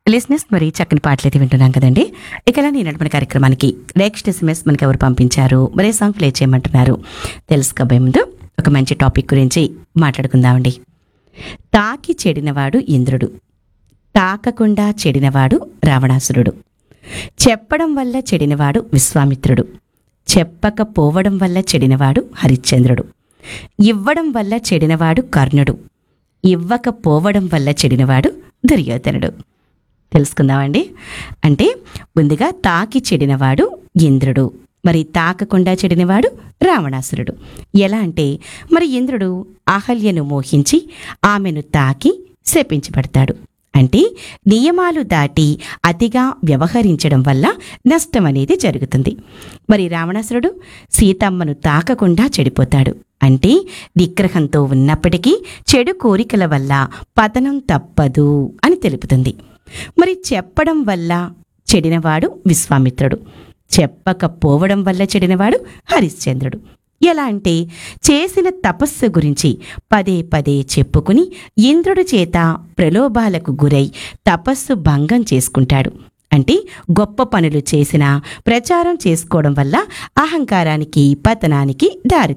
లిస్నెస్ మరి చక్కని పాటలు అయితే వింటున్నాం కదండి ఇక నేను నడిపిన కార్యక్రమానికి నెక్స్ట్ ఎస్ఎంఎస్ మనకి ఎవరు పంపించారు మరే సాంగ్ ప్లే చేయమంటున్నారు తెలుసుకోబోయే ముందు ఒక మంచి టాపిక్ గురించి మాట్లాడుకుందామండి తాకి చెడినవాడు ఇంద్రుడు తాకకుండా చెడినవాడు రావణాసురుడు చెప్పడం వల్ల చెడినవాడు విశ్వామిత్రుడు చెప్పకపోవడం వల్ల చెడినవాడు హరిశ్చంద్రుడు ఇవ్వడం వల్ల చెడినవాడు కర్ణుడు ఇవ్వకపోవడం వల్ల చెడినవాడు దుర్యోధనుడు తెలుసుకుందామండి అంటే ముందుగా తాకి చెడినవాడు ఇంద్రుడు మరి తాకకుండా చెడినవాడు రావణాసురుడు ఎలా అంటే మరి ఇంద్రుడు అహల్యను మోహించి ఆమెను తాకి శపించబడతాడు అంటే నియమాలు దాటి అతిగా వ్యవహరించడం వల్ల నష్టం అనేది జరుగుతుంది మరి రావణాసురుడు సీతమ్మను తాకకుండా చెడిపోతాడు అంటే నిగ్రహంతో ఉన్నప్పటికీ చెడు కోరికల వల్ల పతనం తప్పదు అని తెలుపుతుంది మరి చెప్పడం వల్ల చెడినవాడు విశ్వామిత్రుడు చెప్పకపోవడం వల్ల చెడినవాడు హరిశ్చంద్రుడు ఎలా అంటే చేసిన తపస్సు గురించి పదే పదే చెప్పుకుని ఇంద్రుడి చేత ప్రలోభాలకు గురై తపస్సు భంగం చేసుకుంటాడు అంటే గొప్ప పనులు చేసిన ప్రచారం చేసుకోవడం వల్ల అహంకారానికి పతనానికి దారి